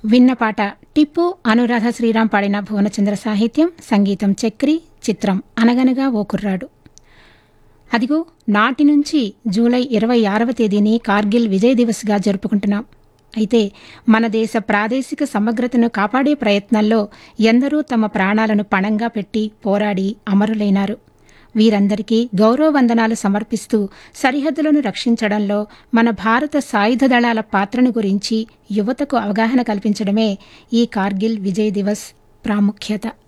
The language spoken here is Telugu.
విన్న పాట టిప్పు అనురాధ శ్రీరామ్ పాడిన భువనచంద్ర సాహిత్యం సంగీతం చక్రి చిత్రం అనగనగా ఓ కుర్రాడు అదిగో నాటి నుంచి జూలై ఇరవై ఆరవ తేదీని కార్గిల్ విజయ్ దివస్గా జరుపుకుంటున్నాం అయితే మన దేశ ప్రాదేశిక సమగ్రతను కాపాడే ప్రయత్నంలో ఎందరూ తమ ప్రాణాలను పణంగా పెట్టి పోరాడి అమరులైనారు వీరందరికీ గౌరవ వందనాలు సమర్పిస్తూ సరిహద్దులను రక్షించడంలో మన భారత సాయుధ దళాల పాత్రను గురించి యువతకు అవగాహన కల్పించడమే ఈ కార్గిల్ విజయ్ దివస్ ప్రాముఖ్యత